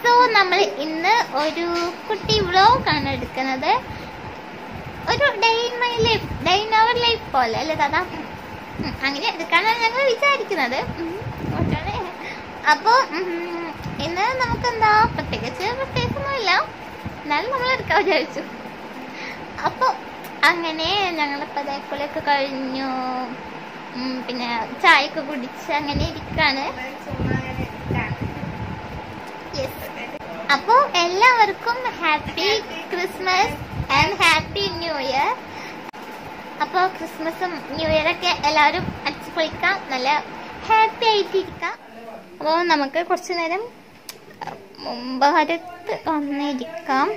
So നമ്മൾ ഇന്ന് ഒരു കുട്ടി വ്ലോഗാണ് എടുക്കുന്നത് ഒരു day in my life day in our life പോലെ അല്ലേ ദാദാ ഉം, അങ്ങനെ എടുക്കാനാണ് ഞങ്ങൾ വിചാരിക്കുന്നത് ഉം, ഓക്കേ. അപ്പോ ഉം, ഇന്ന് നമുക്കെന്താ പ്രത്യേകിച്ച് പ്രത്യേകിച്ചൊന്നുമില്ല എന്നാലും നമ്മൾ എടുക്കാൻ വിചാരിച്ചു അപ്പൊ അങ്ങനെ ഞങ്ങളിപ്പോ അതേപോലെയൊക്കെ കഴിഞ്ഞു ഉം, പിന്നെ ചായയൊക്കെ കുടിച്ച് അങ്ങനെ ഇരിക്കാണ് യെസ് അപ്പോ എല്ലാവർക്കും happy Christmas and happy new year അപ്പോൾ ക്രിസ്മസും ന്യൂ ഇയർ ഒക്കെ എല്ലാവരും അടിച്ചു പൊളിക്കാം നല്ല ഹാപ്പി ആയിട്ടിരിക്കാം അപ്പോൾ നമുക്ക് കുറച്ചു നേരം മുമ്പാരത്ത് വന്നിരിക്കാം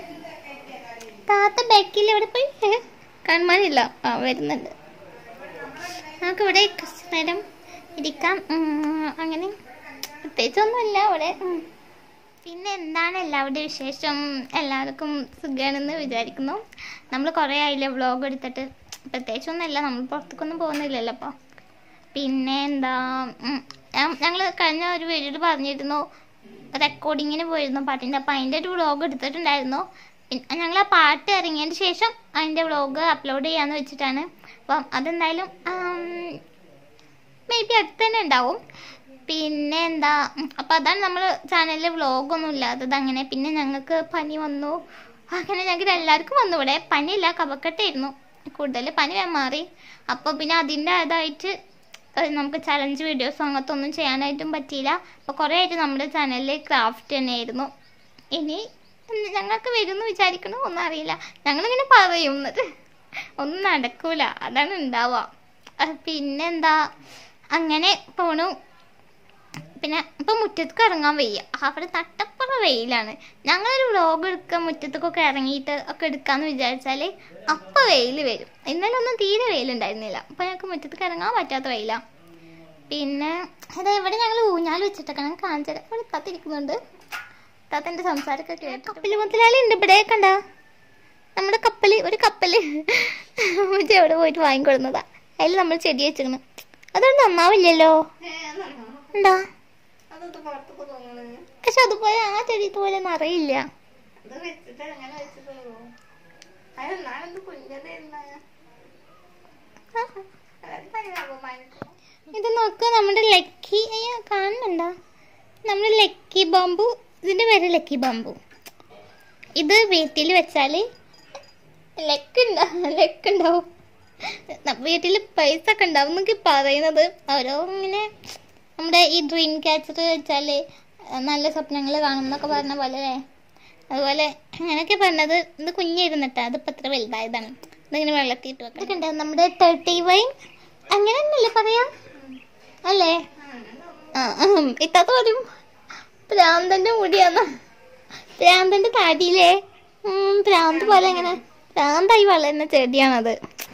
താത്ത ബാക്കിൽ എവിടെ പോയി ഏ, കാണുവാനില്ല ആ വരുന്നുണ്ട് നമുക്ക് ഇവിടെ കുറച്ചു നേരം ഇരിക്കാം ഉം, അങ്ങനെ പ്രത്യേകിച്ചൊന്നുമില്ല ഇവിടെ ഉം. പിന്നെ എന്താണ് എല്ലാവരുടെ വിശേഷം എല്ലാവർക്കും സുഖമാണെന്ന് വിചാരിക്കുന്നു നമ്മൾ കുറേ ആയില്ലേ വ്ളോഗ് എടുത്തിട്ട് പ്രത്യേകിച്ചൊന്നുമില്ല നമ്മൾ പുറത്തേക്കൊന്നും പോകുന്നില്ലല്ലോ അപ്പോൾ പിന്നെ എന്താ ഞങ്ങൾ കഴിഞ്ഞ ഒരു വീഡിയോയിൽ പറഞ്ഞിരുന്നു റെക്കോർഡിങ്ങിന് പോയിരുന്നു പാട്ടിൻ്റെ അപ്പോൾ അതിൻ്റെ ഒരു വ്ളോഗ് എടുത്തിട്ടുണ്ടായിരുന്നു പിന്നെ ഞങ്ങൾ ആ പാട്ട് ഇറങ്ങിയതിന് ശേഷം അതിൻ്റെ വ്ളോഗ് അപ്ലോഡ് ചെയ്യാമെന്ന് വെച്ചിട്ടാണ് അപ്പം അതെന്തായാലും മേ ബി അടുത്ത് തന്നെ ഉണ്ടാവും പിന്നെ എന്താ ഉം, അപ്പൊ അതാണ് നമ്മൾ ചാനലിൽ വ്ളോഗൊന്നും ഇല്ലാത്തത് അങ്ങനെ പിന്നെ ഞങ്ങൾക്ക് പനി വന്നു അങ്ങനെ ഞങ്ങൾക്ക് എല്ലാവർക്കും വന്നു ഇവിടെ പനിയില്ല കഫക്കെട്ടായിരുന്നു കൂടുതൽ പനി വേഗം മാറി അപ്പോൾ പിന്നെ അതിൻ്റെ അതായിട്ട് ഏഹ്, നമുക്ക് ചലഞ്ച് വീഡിയോസ് അങ്ങനത്തെ ഒന്നും ചെയ്യാനായിട്ടും പറ്റിയില്ല അപ്പോൾ കുറേ ആയിട്ട് നമ്മുടെ ചാനലിൽ ക്രാഫ്റ്റ് തന്നെയായിരുന്നു ഇനി ഉം, ഞങ്ങൾക്ക് വരുമെന്ന് വിചാരിക്കണോ ഒന്നും അറിയില്ല ഞങ്ങളിങ്ങനെ പറയുന്നത് ഒന്നും നടക്കൂല അതാണ് ഉണ്ടാവുക അഹ് പിന്നെന്താ അങ്ങനെ പോണു പിന്നെ ഇപ്പൊ മുറ്റത്തേക്ക് ഇറങ്ങാൻ വയ്യ അവിടെ തട്ടപ്പുറ വെയിലാണ് ഞങ്ങളൊരു വ്ലോഗ് എടുക്കാൻ മുറ്റത്തേക്കൊക്കെ ഇറങ്ങിയിട്ട് ഒക്കെ എടുക്കാന്ന് വിചാരിച്ചാല് അപ്പൊ വെയിൽ വരും ഇന്നലെ ഒന്നും തീരെ വെയിലുണ്ടായിരുന്നില്ല അപ്പൊ ഞങ്ങൾക്ക് മുറ്റത്തേക്ക് ഇറങ്ങാൻ പറ്റാത്ത വെയില പിന്നെ അതെ ഇവിടെ ഞങ്ങൾ ഊഞ്ഞാൽ വെച്ചിട്ടൊക്കെ ഞാൻ കാണിച്ചത് ഇവിടെ തത്തിരിക്കുന്നുണ്ട് താത്തന്റെ സംസാരമൊക്കെ കേട്ടു കപ്പല് മുതലാളി ഉണ്ട് ഇവിടെ കണ്ട നമ്മുടെ കപ്പല് ഒരു കപ്പല് ഉമ്മച്ചി എവിടെ പോയിട്ട് വാങ്ങിക്കൊടുന്നതാ അതിൽ നമ്മൾ ചെടി വെച്ചിരുന്നു അതൊന്നും നന്നാവില്ലല്ലോ എന്താ അതൊക്കെ പുറത്തൊക്കെ തോന്നണ് പക്ഷെ അതുപോലെ ആ ചെടി ഇതുപോലെ നിറയില്ല അത് വെച്ചിട്ട് അങ്ങനെ വെച്ചിട്ടുള്ളൂ അത് നാളെന്ത് കുഞ്ഞതായിരുന്നു ഇത് നോക്ക് നമ്മുടെ ലക്കി അയ്യോ കാണുന്നുണ്ടോ നമ്മുടെ ലക്കി ബാമ്പു ഇതിന്റെ പേര് ലക്കി ബാമ്പു ഇത് വീട്ടിൽ വെച്ചാല് ലക്ക് ഉണ്ടാവും ലക്ക് ഉണ്ടാവും വീട്ടിൽ പൈസ ഒക്കെ ഉണ്ടാവും എന്നൊക്കെ പറയുന്നത് ഓരോ ഇങ്ങനെ നമ്മുടെ ഈ ഡ്രീം ക്യാച്ചർ വെച്ചാല് നല്ല സ്വപ്നങ്ങൾ കാണുന്നൊക്കെ പറഞ്ഞ പോലെ അല്ലേ അതുപോലെ അങ്ങനെയൊക്കെ പറഞ്ഞത് ഇത് കുഞ്ഞിരുന്നിട്ടാ അതിപ്പോ ഇത്ര വലുതായതാണ് ഇതിങ്ങനെ വെള്ളത്തിയിട്ട് വെക്കാം ഇതൊക്കെ ഉണ്ട് നമ്മുടെ തേർട്ടി വൈൻ അങ്ങനെ തന്നെയല്ലേ പറയാ അല്ലേ ആ ഉം. ഇത്താത്ത പറയും പ്രാന്തന്റെ മുടിയാന്ന് പ്രാന്തന്റെ താടിയില്ലേ ഉം, പ്രാന്ത് പോലെ ഇങ്ങനെ പ്രാന്തായി വളരുന്ന ചെടിയാണത്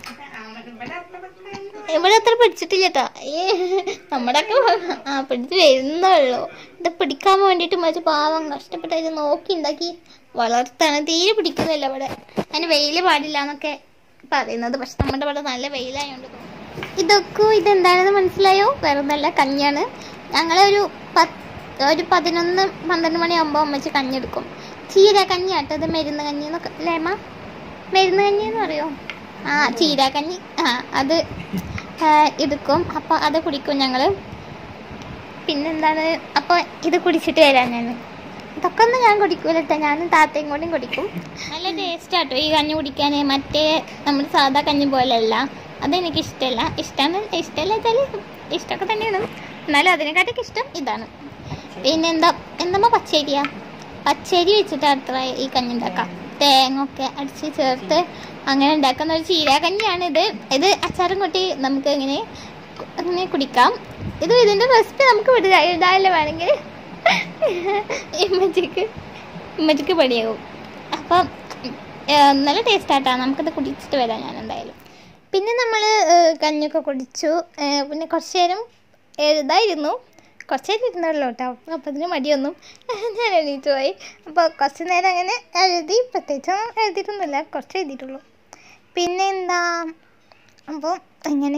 ഇവിടെ അത്ര പിടിച്ചിട്ടില്ല കേട്ടോ ഏ നമ്മുടെ ഒക്കെ ആ പിടിച്ച് വരുന്നുള്ളൂ ഇത് പിടിക്കാൻ വേണ്ടിയിട്ട് മറ്റു പാവം കഷ്ടപ്പെട്ട് ഇത് നോക്കി ഉണ്ടാക്കി വളർത്താണ് തീരെ പിടിക്കുന്നില്ല ഇവിടെ അതിന് വെയിൽ പാടില്ല എന്നൊക്കെ പറയുന്നത് പക്ഷെ നമ്മുടെ ഇവിടെ നല്ല വെയിലായോണ്ട് തോന്നുന്നു. ഇതൊക്കെ ഇതെന്താണെന്ന് മനസ്സിലായോ വേറെ നല്ല കഞ്ഞിയാണ് ഞങ്ങളൊരു പത്ത് ഒരു പതിനൊന്ന് പന്ത്രണ്ട് മണിയാകുമ്പോൾ അമ്മച്ചി കഞ്ഞെടുക്കും ചീര കഞ്ഞിയാട്ടോ ഇത് മരുന്ന് കഞ്ഞി എന്നൊക്കെ അല്ലേ അമ്മ മരുന്ന് കഞ്ഞി എന്ന് പറയോ ആ ചീരാക്കഞ്ഞി ആ അത് ആ, എടുക്കും അപ്പോൾ അത് കുടിക്കും ഞങ്ങൾ പിന്നെന്താണ് അപ്പോൾ ഇത് കുടിച്ചിട്ട് വരാം ഞാൻ ഇതൊക്കെ ഒന്നും ഞാൻ കുടിക്കൂല കേട്ടോ ഞാനും താത്തയും കൂടിയും കുടിക്കും നല്ല ടേസ്റ്റ് ആട്ടോ ഈ കഞ്ഞി കുടിക്കാൻ മറ്റേ നമ്മുടെ സാധാ കഞ്ഞി പോലെയല്ല അതെനിക്ക് ഇഷ്ടമല്ല ഇഷ്ടമാണ് ഇഷ്ടമല്ല വെച്ചാൽ ഇഷ്ടമൊക്കെ തന്നെയാണ് എന്നാലും അതിനെക്കാട്ടൊക്കെ ഇഷ്ടം ഇതാണ് പിന്നെ എന്താ എന്താ പച്ചരിയാ പച്ചരി വെച്ചിട്ട് അത്ര ഈ കഞ്ഞി ഉണ്ടാക്കാം തേങ്ങ ഒക്കെ അടിച്ച് ചേർത്ത് അങ്ങനെ ഉണ്ടാക്കുന്ന ഒരു ചീരാകഞ്ഞിയാണ് ഇത് ഇത് അച്ചാറും കൂട്ടി നമുക്ക് ഇങ്ങനെ കു- അങ്ങനെ കുടിക്കാം ഇത് ഇതിന്റെ റെസിപ്പി നമുക്ക് വിടുക ഇടാല്ലേ വേണമെങ്കിൽ ഇമ്മച്ചിക്ക് ഇമ്മച്ചിക്ക് പണിയാവും അപ്പം ഏർ, നല്ല ടേസ്റ്റ് ആട്ടാ നമുക്കത് കുടിച്ചിട്ട് വരാം ഞാൻ എന്തായാലും പിന്നെ നമ്മൾ കഞ്ഞൊക്കെ കുടിച്ചു ഏർ, പിന്നെ കുറച്ച് നേരം എഴുതായിരുന്നു കുറച്ച് നേരം ഇരുന്നുള്ളൂ കേട്ടോ അപ്പോൾ അതിന് മടിയൊന്നും ഞാൻ എണീറ്റ് പോയി അപ്പോൾ കുറച്ച് നേരം അങ്ങനെ എഴുതി പ്രത്യേകിച്ചൊന്നും എഴുതിയിട്ടൊന്നുമില്ല കുറച്ച് എഴുതിയിട്ടുള്ളൂ പിന്നെ എന്താ അപ്പോൾ അങ്ങനെ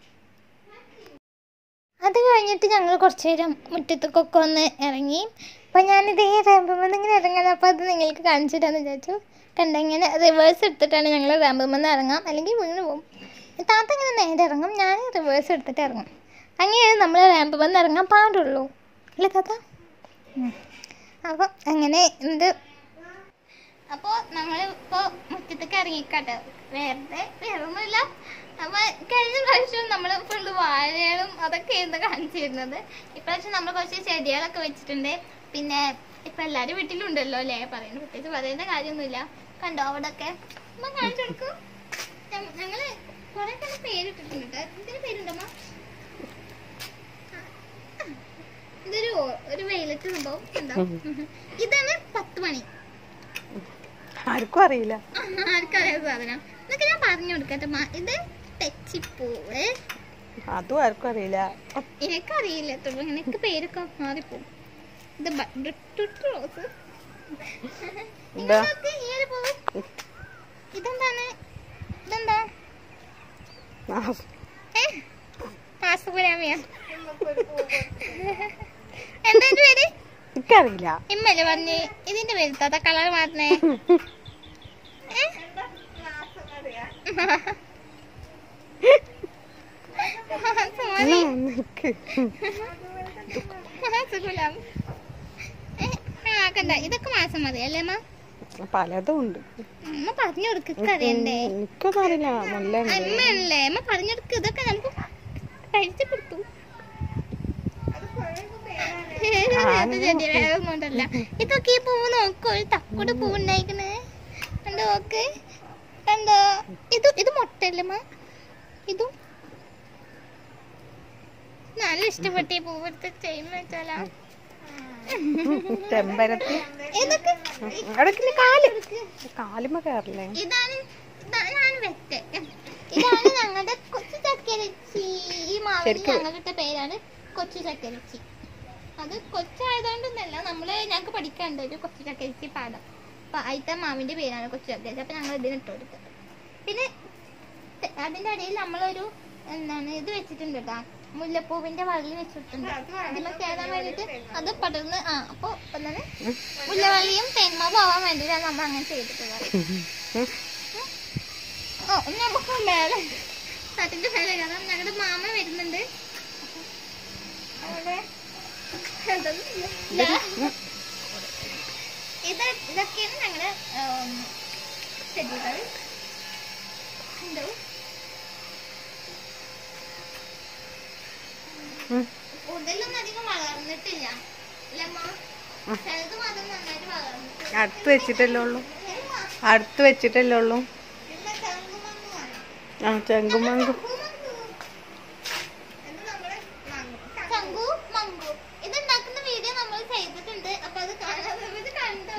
അത് കഴിഞ്ഞിട്ട് ഞങ്ങൾ കുറച്ച് നേരം മുറ്റത്തേക്കൊക്കെ ഒന്ന് ഇറങ്ങി അപ്പോൾ ഞാനിത് ഈ റാമ്പുമെന്ന് ഇങ്ങനെ ഇറങ്ങണം അപ്പോൾ അത് നിങ്ങൾക്ക് കാണിച്ചിട്ടാന്ന് വിചാരിച്ചു കണ്ട ഇങ്ങനെ റിവേഴ്സ് എടുത്തിട്ടാണ് ഞങ്ങൾ റാമ്പുമെന്ന് ഇറങ്ങാം അല്ലെങ്കിൽ വീണ് പോകും താത്ത ഇങ്ങനെ നേരെ ഇറങ്ങും ഞാൻ റിവേഴ്സ് എടുത്തിട്ട് ഇറങ്ങും അങ്ങനെയാണ് നമ്മൾ റാമ്പുമെന്ന് ഇറങ്ങാൻ പാടുള്ളൂ അല്ലേ താത്ത അപ്പം അങ്ങനെ എന്ത് അപ്പോൾ നമ്മളിപ്പോൾ മുറ്റത്തേക്ക് ഇറങ്ങിക്കാട്ടെ വെറുതെ വേറൊന്നുമില്ല അപ്പോൾ കഴിഞ്ഞ പ്രാവശ്യം നമ്മൾ ഫുള്ള് വാഴകളും അതൊക്കെ ആയിരുന്നു കാണിച്ചിരുന്നത് ഇപ്രാവശ്യം നമ്മൾ കുറച്ച് ചെടികളൊക്കെ വെച്ചിട്ടുണ്ട് പിന്നെ ഇപ്പം എല്ലാവരും വീട്ടിലുണ്ടല്ലോ അല്ലേ പറയുന്നത് പ്രത്യേകിച്ച് പറയേണ്ട കാര്യമൊന്നുമില്ല കണ്ടോ അവിടെയൊക്കെ അമ്മ കാണിച്ചു കൊടുക്കും ഞങ്ങൾ കുറേ തന്നെ പേരിട്ടിട്ടുണ്ട് കേട്ടോ ഇതിന് പേരുണ്ടമ്മ ഇതൊരു ഒരു വെയിലത്ത് സംഭവം ഉണ്ടോ ഇതാണ് പത്ത് മണി ആർക്കും അറിയില്ല ആർക്കറിയാത്ത സാധനം എന്നൊക്കെ ഞാൻ പറഞ്ഞു കൊടുക്കട്ടെ മാ ഇത് തെച്ചിപ്പൂവ് അതും ആർക്കും അറിയില്ല എനിക്കറിയില്ല തുടങ്ങി എനിക്ക് പേരൊക്കെ മാറിപ്പോവും ഇത് ബട്ടർഫ്രൂട്ട് റോസ് ഇതാ. ഇതൊക്കെ ഈ ഒരു പൂവ് ഇതെന്താണ് ഇതെന്താ ആ, ഏ മാസപുരാമിയ എന്താ ഇതിന്റെ പേര് എനിക്കറിയില്ല ഇമ്മല്ലേ പറഞ്ഞേ ഇതിന്റെ പേര് താത്ത കളർ മാറ്റണേ ഏ എന്നാ നിക്ക്. മാസഗുലാം ആ കണ്ട ഇതൊക്കെ മാസം മതി അല്ലേ അമ്മ പലതും ഉണ്ട് അമ്മ പറഞ്ഞു കൊടുക്ക് അറിയണ്ടേ എനിക്കൊന്നും അറിയില്ല നല്ല ഉണ്ട് അമ്മയല്ലേ അമ്മ പറഞ്ഞു കൊടുക്ക് ഇതൊക്കെ നമുക്ക് കഴിച്ചു കൊടുത്തു വേറൊന്നുണ്ടല്ല ഇതൊക്കെ ഈ പൂവ് നോക്കൂ ഒരു തക്കൂടെ പൂവ് ഉണ്ടായിക്കണേ കണ്ടോ നോക്ക് കണ്ടോ ഇത് ഇത് മുട്ടല്ലേ അമ്മ ഇതും നല്ല ഇഷ്ടപ്പെട്ട ഈ പൂവ് എടുത്ത് ചെയ്യുന്ന വെച്ചാലാ ചെമ്പരത്തി ഇതൊക്കെ ഇടയ്ക്ക് കാല് കാലുമ്മ കയറില്ലേ ഇതാണ് ഇതാണ് ഞാൻ വെറ്റ് ഇതാണ് ഞങ്ങളുടെ കൊച്ചു ചക്കരച്ചി ഈ മാവിന് ശരിക്കും- ഞങ്ങളുടെ പേരാണ് കൊച്ചു ചക്കരച്ചി അത് കൊച്ചായതുകൊണ്ടൊന്നല്ല നമ്മള് ഞങ്ങൾക്ക് പഠിക്കാനുണ്ട് ഒരു കൊച്ചു ചക്കരച്ചി പാഠം അപ്പൊ അതിന്റെ മാവിന്റെ പേരാണ് കൊച്ചു ചക്കരച്ചി അപ്പൊ ഞങ്ങൾ ഇതിന് ഇട്ട് കൊടുത്തത് പിന്നെ തെ- അതിന്റെ ഇടയിൽ നമ്മളൊരു എന്താണ് ഇത് വെച്ചിട്ടുണ്ട് കേട്ടോ മുല്ലപ്പൂവിന്റെ വള്ളി വെച്ചിട്ടുണ്ട് അതിന് കയറാൻ വേണ്ടിട്ട് അത് പടർന്ന് ആ അപ്പൊ എന്താണ് മുല്ലവള്ളിയും തെന്മാവും ആവാൻ വേണ്ടിയിട്ടാണ് നമ്മൾ അങ്ങനെ ചെയ്തിട്ടുള്ളത് ഓ ഇനി നമുക്ക് മേലെ തട്ടിന്റെ മേലെ കയറാം ഞങ്ങളുടെ മാമ വരുന്നുണ്ട് അവിടെ അതൊന്നുമില്ല. ഞാൻ- ഇത് ഇതൊക്കെയാണ് ഞങ്ങളുടെ ഉം, ചെടികൾ എന്തോ ഉം. കൂടുതലൊന്നും അധികം വളർന്നിട്ടില്ല അല്ലേ അമ്മ? ചിലത് മാത്രം നന്നായിട്ട് വളർന്നിട്ടുണ്ട് അടുത്ത് വെച്ചിട്ടല്ലേ ഉള്ളൂ അടുത്ത് വെച്ചിട്ടല്ലേ ഉള്ളൂ പിന്നെ തെങ്ങുമങ്ങുമാണ്. ആ ചെങ്കുമങ്കും ചങ്കു മങ്കു ഇത് ഉണ്ടാക്കുന്ന വീഡിയോ നമ്മൾ ചെയ്തിട്ടുണ്ട് അപ്പൊ അത് കാണാതെ കണ്ടു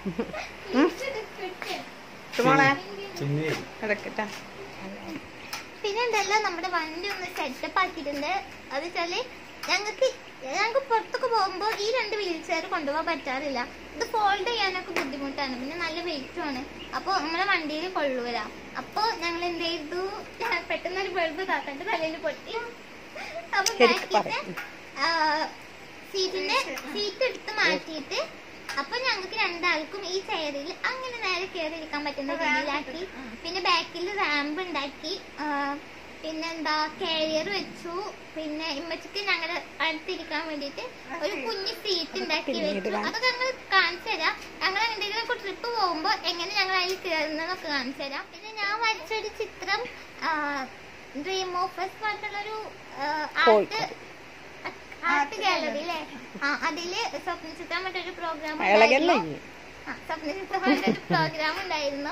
മോളെ കിടക്കട്ടെ പിന്നെ ഉണ്ടല്ലോ നമ്മുടെ വണ്ടി ഒന്ന് സെറ്റപ്പ് ആക്കിയിട്ടുണ്ട് അത് വെച്ചാല് ഞങ്ങൾക്ക് ഞങ്ങൾക്ക് പുറത്തൊക്കെ പോകുമ്പോൾ ഈ രണ്ട് വീൽ ചെയർ കൊണ്ടുപോകാൻ പറ്റാറില്ല ഇത് ഫോൾഡ് ചെയ്യാനൊക്കെ ബുദ്ധിമുട്ടാണ് പിന്നെ നല്ല വെയിറ്റും ആണ് അപ്പോൾ നമ്മുടെ വണ്ടിയിൽ കൊള്ളൂല അപ്പോൾ ഞങ്ങൾ എന്ത് ചെയ്തു പെട്ടെന്ന് ഒരു ബൾബ് താത്തന്റെ തലയിൽ പൊട്ടി അപ്പൊ ശരിക്ക് ബാക്കിത്തെ പറ. സീറ്റിന്റെ സീറ്റ് എടുത്ത് മാറ്റിയിട്ട് അപ്പൊ ഞങ്ങൾക്ക് രണ്ടാൾക്കും ഈ ചെയറിൽ അങ്ങനെ നേരെ കയറി ഇരിക്കാൻ പറ്റുന്ന രീതിയിലാക്കി പിന്നെ ബാക്കിൽ റാമ്പ് ഉണ്ടാക്കി ആ, പിന്നെന്താ കാരിയർ വെച്ചു പിന്നെ ഇമ്മച്ചിക്ക് ഞങ്ങളുടെ അടുത്തിരിക്കാൻ വേണ്ടിയിട്ട് ഒരു കുഞ്ഞു സീറ്റ് ഉണ്ടാക്കി പിന്നീട് വെച്ചു കാണാം. അതൊക്കെ ഞങ്ങൾ കാണിച്ചു തരാം ഞങ്ങൾ എന്തെങ്കിലുമൊക്കെ ട്രിപ്പ് പോകുമ്പോ എങ്ങനെ ഞങ്ങൾ അതിൽ കയറുന്നതൊക്കെ കാണിച്ചു തരാം പിന്നെ ഞാൻ വരച്ചൊരു ചിത്രം ഡ്രീം ഓഫേഴ്സ് പറഞ്ഞിട്ടുള്ളൊരു ആർട്ട് കോഴിക്കോട്. ആർട്ട് ഗാലറി അല്ലേ ആ അതില് സ്വപ്ന ചിത്രം മറ്റൊരു പ്രോഗ്രാം അളകല്ലേ സ്വപ്നചിത്രമായിട്ട് ഒരു പ്രോഗ്രാം ഉണ്ടായിരുന്നു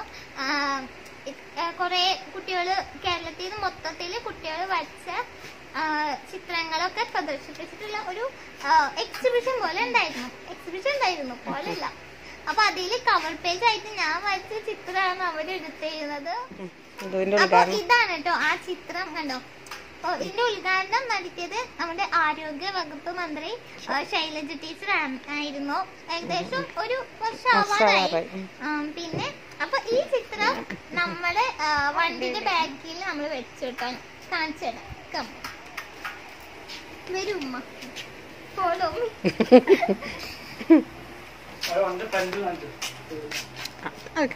കുറെ കുട്ടികള് കേരളത്തിൽ നിന്ന് മൊത്തത്തിൽ കുട്ടികൾ വരച്ച ആ, ചിത്രങ്ങളൊക്കെ പ്രദർശിപ്പിച്ചിട്ടുള്ള ഒരു എക്സിബിഷൻ പോലെ ഉണ്ടായിരുന്നു എക്സിബിഷൻ ഉണ്ടായിരുന്നു പോലല്ല അപ്പൊ അതില് കവർ പേജ് ആയിട്ട് ഞാൻ വരച്ച ചിത്രമാണ് അവർ എടുത്തിരുന്നത് ഇതിന്റെ അപ്പൊ ഉദ്ഘാടനം ഇതാണ് കേട്ടോ ആ ചിത്രം കണ്ടോ ഓ, ഇതിന്റെ ഉദ്ഘാടനം നടത്തിയത് നമ്മുടെ ആരോഗ്യ വകുപ്പ് മന്ത്രി ആ, ശൈലജ ടീച്ചർ ആയിരുന്നു ഏകദേശം ഒരു വർഷം ആവാറായി വർഷമാവാറായി. ഉം. ആ, പിന്നെ അപ്പൊ ഈ ചിത്രം നമ്മുടെ ആ, വണ്ടിന്റെ ബാക്കിൽ നമ്മൾ വെച്ചിട്ടാണ് കാണിച്ചു തരാം Come. വരൂ ഉമ്മ ഫോളോ ഓക്കെ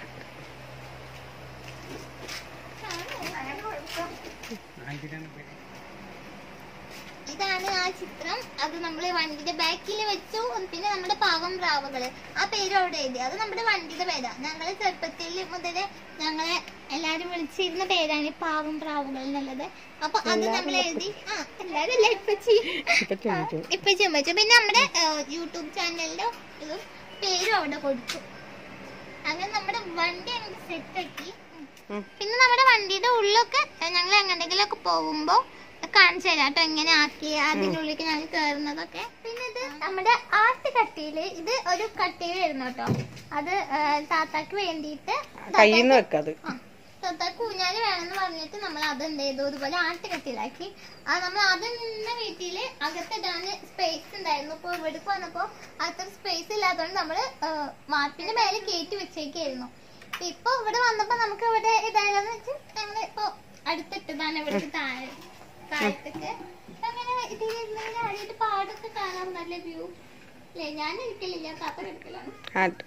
ഇതാണ് ആ ചിത്രം അത് നമ്മൾ വണ്ടിയുടെ ബാക്കിൽ വെച്ചു പിന്നെ നമ്മുടെ പാവം പ്രാവുകള് ആ പേര് അവിടെ എഴുതി അത് നമ്മുടെ വണ്ടിയുടെ പേരാ ഞങ്ങള് ചെറുപ്പത്തിൽ മുതലേ ഞങ്ങളെ എല്ലാരും വിളിച്ചിരുന്ന പേരാണ് ഈ പാവം പ്രാവുകൾ എന്നുള്ളത് അപ്പൊ അത് നമ്മൾ എഴുതി ആ എല്ലാരും അല്ല ഇപ്പച്ചി ഇപ്പൊ ചോദിച്ചു ഇപ്പൊ ചുമച്ചു പിന്നെ നമ്മുടെ യൂട്യൂബ് ചാനലിന്റെ ഇതും പേരും അവിടെ കൊടുത്തു അങ്ങനെ നമ്മുടെ വണ്ടി അങ്ങോട്ട് സെറ്റ് ആക്കി ഉം. പിന്നെ നമ്മുടെ വണ്ടിയുടെ ഉള്ളൊക്കെ ഞങ്ങൾ എങ്ങോട്ടെങ്കിലും ഒക്കെ പോകുമ്പോ കാണിച്ചു തരാം കേട്ടോ എങ്ങനെ ആക്കി അതിന്റെ ഉള്ളിലേക്ക് ഞങ്ങൾ കയറുന്നതൊക്കെ പിന്നെ ഇത് നമ്മുടെ ആർട്ട് കട്ടിയില് ഇത് ഒരു കട്ടിയിലായിരുന്നു കേട്ടോ അത് ആ, താത്താക്ക് വേണ്ടിയിട്ട് കയ്യിൽ നിന്ന് വെക്കത് ആ, താത്താക്ക് ഊഞ്ഞാല് വേണമെന്ന് പറഞ്ഞിട്ട് നമ്മൾ അത് എന്ത് ചെയ്തു ഇതുപോലെ ആർട്ട് കട്ടിയിലാക്കി അത് നമ്മൾ അത് നിന്ന വീട്ടില് അകത്തിടാന് സ്പേസ് ഉണ്ടായിരുന്നു ഇപ്പൊ ഇവിടേക്ക് വന്നപ്പോ അത്ര സ്പേസ് ഇല്ലാത്തതുകൊണ്ട് നമ്മള് ആ, വാർപ്പിന്റെ മേലെ കയറ്റി വെച്ചേക്കായിരുന്നു ഇപ്പൊ ഇവിടെ വന്നപ്പോ നമുക്ക് ഇവിടെ ഇതായാലെന്ന് വെച്ച് ഞങ്ങള് ഇപ്പൊ അടുത്തിട്ടതാണ് ഇവിടുത്തെ താഴെ താഴത്തൊക്കെ അങ്ങനെ ഇതിലിരുന്ന് ആദ്യമായിട്ട് പാടൊക്കെ കാണാൻ നല്ല വ്യൂ അല്ലേ ഞാൻ എടുക്കലില്ല താത്ത എടുക്കലാണ് ആട്ട്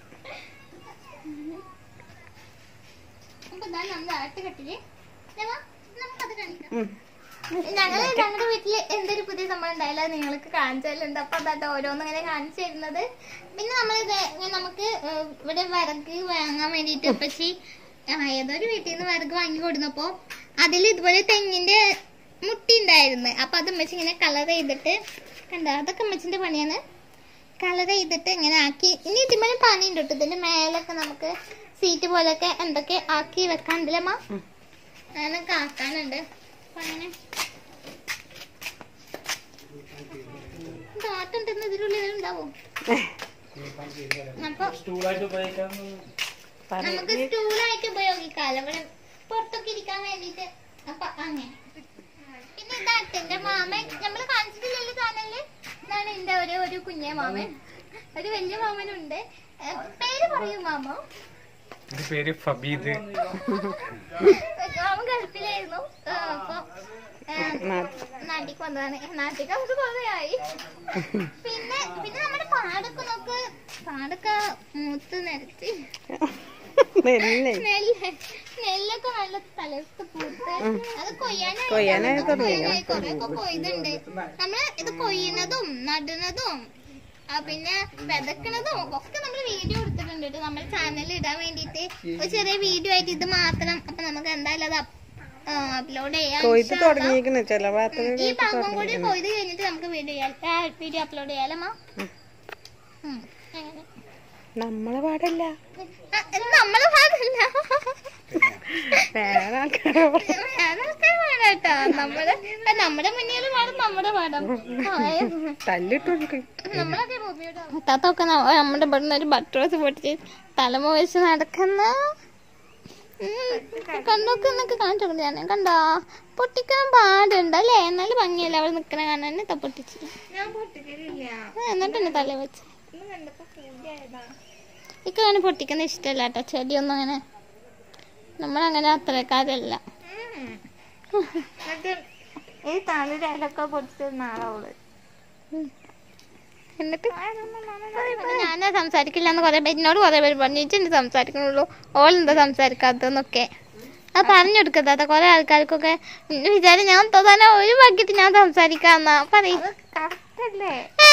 അപ്പൊ ഇതാ നമ്മുടെ ആട്ട് കട്ടില് ഇതാ, നമുക്കത് കാണിക്കാം ഉം. ഞങ്ങള് ഞങ്ങളുടെ വീട്ടില് എന്തൊരു പുതിയ സംഭവം ഉണ്ടായാലും അത് നിങ്ങൾക്ക് കാണിച്ചാലുണ്ട് അപ്പൊ അതാട്ടോ ഓരോന്നും ഇങ്ങനെ കാണിച്ചു തരുന്നത് പിന്നെ നമ്മൾ നമുക്ക് ഏഹ്, ഇവിടെ വിറക് വാങ്ങാൻ വേണ്ടിട്ട് ഇപ്പച്ചി ആ, ഏതൊരു വീട്ടിൽ നിന്ന് വിറക് വാങ്ങി കൊടുന്നപ്പോ അതിൽ ഇതുപോലെ തെങ്ങിന്റെ മുട്ടി ഉണ്ടായിരുന്നു അപ്പൊ അത് ഉമ്മച്ചി ഇങ്ങനെ കളർ ചെയ്തിട്ട് കണ്ടോ അതൊക്കെ ഉമ്മച്ചിന്റെ പണിയാണ് കളർ ചെയ്തിട്ട് ഇങ്ങനെ ആക്കി ഇനി ഇതിന്മേലും പണിയുണ്ട് കേട്ടോ ഇതിന്റെ മേലൊക്കെ നമുക്ക് സീറ്റ് പോലൊക്കെ എന്തൊക്കെ ആക്കി വെക്കാണ്ടല്ലേ മാ ഉം. അങ്ങനൊക്കെ ആക്കാനുണ്ട് അപ്പൊ അങ്ങനെ കാറ്റുണ്ടെന്ന് ഇതിനുള്ളിൽ ഉണ്ടാവും അപ്പൊ നമുക്ക് സ്റ്റൂളായിട്ട് ഉപയോഗിക്കാമല്ലോ ഇവിടെ പുറത്തൊക്കെ ഇരിക്കാൻ വേണ്ടിട്ട് അപ്പൊ അങ്ങനെ പിന്നെ ഇതാട്ട് എന്റെ മാമൻ നമ്മള് കാണിച്ചിട്ടില്ലല്ലോ ചാനലില് ഇതാണ് എന്റെ ഒരു ഒരു കുഞ്ഞേ മാമൻ ഒരു വലിയ മാമനുണ്ട് ഏ, പേര് പറയൂ മാമ എന്റെ പേര് ഫബീദ് മാമൻ ഗൾഫിലായിരുന്നു ആ, അപ്പൊ ഏ, നാട്ടിക്ക് വന്നതാണ് നാട്ടിക്ക് നമുക്ക് കുറേയായി പിന്നെ പിന്നെ നമ്മുടെ പാടൊക്കെ നോക്ക് പാടൊക്കെ മൂത്ത് നിരത്തി നെല്ലേ നെല്ല് നെല്ലൊക്കെ നല്ല തലത്ത് പൂത്ത് അത് കൊയ്യാനായി കൊയ്യാനായി തുടങ്ങി. കൊയ്യാനായി കുറെയൊക്കെ കൊയ്തുണ്ട് നമ്മള് ഇത് കൊയ്യുന്നതും നടുന്നതും ആ, പിന്നെ വിതക്കണതും ഒക്കെ നമ്മൾ വീഡിയോ എടുത്തിട്ടുണ്ട് കേട്ടോ നമ്മുടെ ചാനലിൽ ഇടാൻ വേണ്ടിയിട്ട് ഒരു ചെറിയ വീഡിയോ ആയിട്ട് ഇത് മാത്രം അപ്പൊ നമുക്ക് എന്തായാലും അത് അപ്ലോഡ് ചെയ്യാം കൊയ്ത്ത് ഇൻഷാ അല്ലാ. തുടങ്ങിയിരിക്കുന്നു ചില ഭാഗത്തൊക്കെ ഈ കൊയ്ത്ത് ഭാഗം കൂടി തുടങ്ങിയിരിക്കുന്നു കൊയ്ത് കഴിഞ്ഞിട്ട് നമുക്ക് വീഡിയോ വീഡിയോ അപ്ലോഡ് ചെയ്യാലമ്മ ഉം. അങ്ങനെ. നമ്മളെ പാടല്ല ആ, ഇത് നമ്മളെ ഭാഗമല്ല വേറെ ആൾക്കാരെ പാടാ. വേറെ ആൾക്കാർ വേണം കേട്ടോ നമ്മള് ആ, നമ്മുടെ മുന്നിൽ പാടും നമ്മുടെ പാടം തല്ലിട്ട് കൊടുക്കും നമ്മളൊക്കെ താത്തൊക്കെ നമ്മുടെ ഇവിടുന്ന് ഒരു ബട്ടറോസ് പൊട്ടിച്ച് തലമ വെച്ച് നടക്കുന്ന കണ്ണൊക്കെ എന്നൊക്കെ കാണിച്ചു ഞാൻ കണ്ടോ പൊട്ടിക്കാൻ പാടുണ്ട് അല്ലേ എന്നാലും ഭംഗിയല്ല അവിടെ നിക്കണ കാണാൻ ത പൊട്ടിച്ച് ഞാൻ പൊട്ടിക്കലില്ല ആ, എന്നിട്ടുണ്ട് തല വെച്ച് ഇന്ന് കണ്ടപ്പോ പൂജയായതാ ഇക്ക് അങ്ങനെ പൊട്ടിക്കുന്ന ഇഷ്ടമല്ല കേട്ടോ ചെടിയൊന്നും അങ്ങനെ നമ്മളങ്ങനെ അത്രക്കാരല്ല എന്നിട്ട് ഈ തളിരയിലൊക്കെ പൊട്ടിച്ചിരുന്ന ആളവള് എന്നിട്ട് ഞാൻ സംസാരിക്കില്ല എന്ന് കുറെ പേര് എന്നോട് കുറെ പേര് പറഞ്ഞു ഇച്ചെന്ത് സംസാരിക്കണുള്ളൂ ഓളെന്താ സംസാരിക്കാത്തതെന്നൊക്കെ അത് പറഞ്ഞു കൊടുക്കത്താത്ത കുറെ ആൾക്കാർക്കൊക്കെ എന്റെ വിചാരം ഞാൻ തന്നെ ഒരു ബക്കറ്റ് ഞാൻ സംസാരിക്കാന്നാ പറയും കറക്റ്റല്ലേ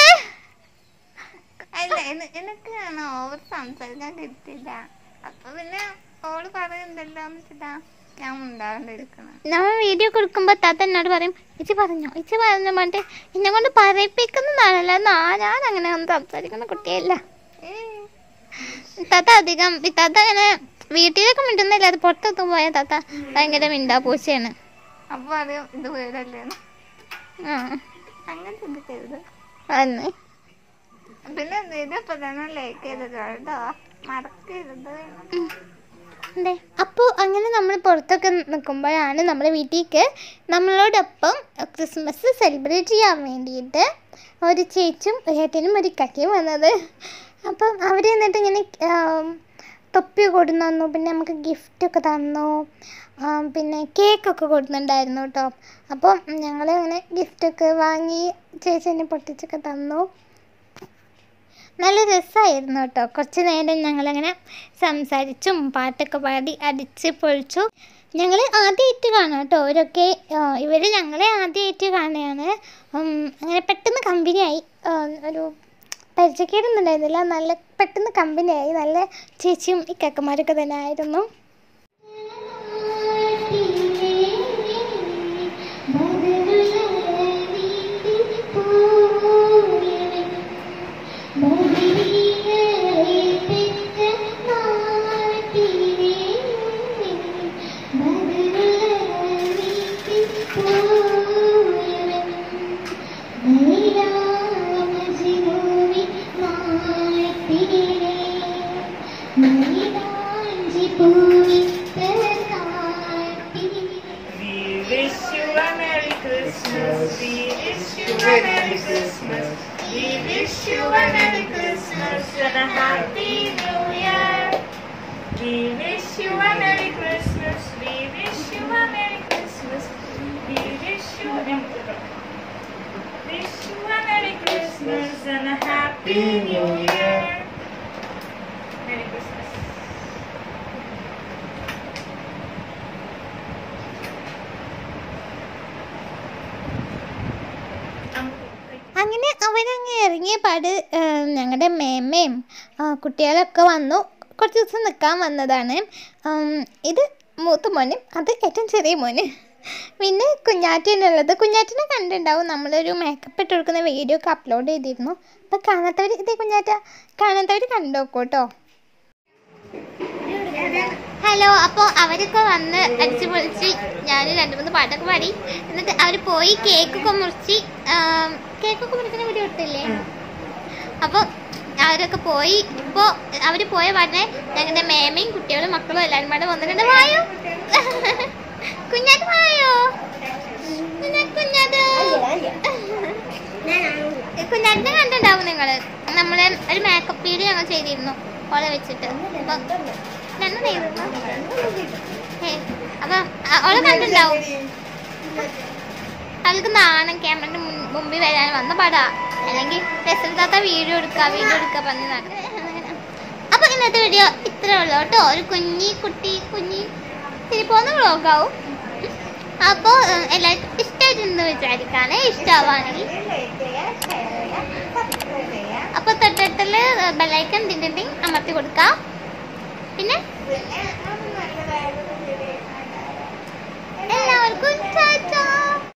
അല്ല എന- എനിക്ക് ഓവർ സംസാരിക്കാൻ കിട്ടില്ല അപ്പൊ പിന്നെ ഓള് പറയുന്നുണ്ടല്ലോ എന്ന് വെച്ചിട്ടാ ഞാൻ ഉണ്ടാകാണ്ടിരിക്കണം നമ്മൾ വീഡിയോ കൊടുക്കുമ്പോ താത്ത എന്നോട് പറയും ഇച്ചി പറഞ്ഞോ ഇച്ചി പറഞ്ഞോ പറഞ്ഞിട്ട് എന്നെ കൊണ്ട് പറയിപ്പിക്കുന്നതാണല്ലോ എന്നാ ഞാൻ അങ്ങനെ ഒന്നും സംസാരിക്കുന്ന കുട്ടിയല്ല താത്ത അധികം താത്ത അങ്ങനെ വീട്ടിലൊക്കെ മിണ്ടുന്നില്ല അത് പുറത്തൊത്തും പോയ താത്ത ഭയങ്കര മിണ്ടാ പൂച്ചയാണ് അപ്പൊ പറയും ഇത് വീടല്ലേ ആ അങ്ങനെ ചിന്തിക്കരുത് അന്ന് പിന്നെ ഇതിപ്പോ തന്നെ ലൈക്ക് ചെയ്തത് കേട്ടോ മറക്കരുത് അതെ അപ്പോൾ അങ്ങനെ നമ്മൾ പുറത്തൊക്കെ നിൽക്കുമ്പോഴാണ് നമ്മുടെ വീട്ടിലേക്ക് നമ്മളോടൊപ്പം ക്രിസ്മസ് സെലിബ്രേറ്റ് ചെയ്യാൻ വേണ്ടിയിട്ട് ഒരു ചേച്ചും ഒരു ഏട്ടനും ഒരു കക്കയും വന്നത് അപ്പം അവർ എന്നിട്ട് ഇങ്ങനെ ആം, തൊപ്പി കൊടുന്നു തന്നു പിന്നെ നമുക്ക് ഗിഫ്റ്റൊക്കെ തന്നു ആം, പിന്നെ കേക്കൊക്കെ കൊടുക്കുന്നുണ്ടായിരുന്നു കേട്ടോ അപ്പം ഞങ്ങൾ അങ്ങനെ ഗിഫ്റ്റൊക്കെ വാങ്ങി ചേച്ചി എന്നെ പൊട്ടിച്ചൊക്കെ തന്നു നല്ല രസമായിരുന്നു കേട്ടോ കുറച്ച് നേരം ഞങ്ങളങ്ങനെ സംസാരിച്ചും പാട്ടൊക്കെ പാടി അടിച്ച് പൊളിച്ചു ഞങ്ങൾ ആദ്യമായിട്ട് കാണാം കേട്ടോ അവരൊക്കെ ഇവർ ഞങ്ങളെ ആദ്യമായിട്ട് കാണുകയാണ് ഉം, അങ്ങനെ പെട്ടെന്ന് കമ്പനിയായി ഒരു പരിചയക്കേടൊന്നും ഉണ്ടായിരുന്നില്ല നല്ല പെട്ടെന്ന് കമ്പനിയായി നല്ല ചേച്ചിയും ഇക്കക്കന്മാരൊക്കെ തന്നെ ആയിരുന്നു We wish you a Merry Christmas. We wish you a Merry Christmas. We wish you a Merry Christmas and a Happy New Year. We wish you a Merry Christmas. We wish you a Merry Christmas. We wish you a wish you a Merry Christmas and a Happy New Year. Merry Christmas. അങ്ങനെ അവരങ്ങ് ഇറങ്ങിയ പാട് ഞങ്ങളുടെ മേമ്മയും ആ, കുട്ടികളൊക്കെ വന്നു കുറച്ച് ദിവസം നിൽക്കാൻ വന്നതാണ് ഉം, ഇത് മൂത്ത മോനും അത് ഏറ്റവും ചെറിയ മോന് പിന്നെ കുഞ്ഞാറ്റനുള്ളത് കുഞ്ഞാറ്റിനെ കണ്ടിട്ടുണ്ടാവും നമ്മളൊരു മേക്കപ്പ് ഇട്ട് കൊടുക്കുന്ന വീഡിയോ ഒക്കെ അപ്ലോഡ് ചെയ്തിരുന്നു അപ്പം കാണാത്തവർ ഇതേ കുഞ്ഞാറ്റ കാണാത്തവർ കണ്ടോക്കൂ കേട്ടോ ഹലോ അപ്പോൾ അവരൊക്കെ വന്ന് അടിച്ച് പൊളിച്ച് ഞാൻ രണ്ട് മൂന്ന് പാട്ടൊക്കെ പാടി എന്നിട്ട് അവർ പോയി കേക്കൊക്കെ മുറിച്ച് കേക്കൊക്കെ മുറിക്കുന്ന വീഡിയോ ഇട്ടില്ലേ അപ്പോൾ അവരൊക്കെ പോയി ഇപ്പോൾ അവർ പോയ പാട്ടിനെ ഞങ്ങളുടെ മേമയും കുട്ടികളും മക്കളും എല്ലാവരും പാടെ വന്നിട്ടുണ്ട് വായോ കുഞ്ഞാട്ട് വായോ കുഞ്ഞാട്ട് കുഞ്ഞാട്ട് കുഞ്ഞാട്ടിനെ കണ്ടിട്ടുണ്ടാവും നിങ്ങൾ നമ്മൾ ഒരു മേക്കപ്പ് വീഡിയോ ഞങ്ങൾ ചെയ്തിരുന്നു ഓളെ വെച്ചിട്ട് അപ്പം രണ്ടും ചെയ്തിരുന്നു ഏ, അപ്പം അ- ഓളെ കണ്ടിട്ടുണ്ടാവും അവൾക്ക് നാണം ക്യാമറയുടെ മുമ്പിൽ വരാൻ വന്ന പടാ അല്ലെങ്കിൽ രസമില്ലാത്ത വീഡിയോ എടുക്കുക വീഡിയോ എടുക്കുക പറഞ്ഞ് നടക്കുക അപ്പൊ ഇന്നത്തെ വീഡിയോ ഇത്രേ ഉള്ളൂ കേട്ടോ ഒരു കുഞ്ഞി കുട്ടി കുഞ്ഞി ഇത്തിരി പോകുന്ന വ്ളോഗാവും അപ്പോൾ എല്ലാവർക്കും ഇഷ്ടമായിട്ടെന്ന് വിചാരിക്കാനേ ഇഷ്ടമാവാണെങ്കിൽ അപ്പോൾ തൊട്ടടുത്തുള്ള ബെല്ലൈക്കൺ ടിൻ്റെ അമർത്തി കൊടുക്കാം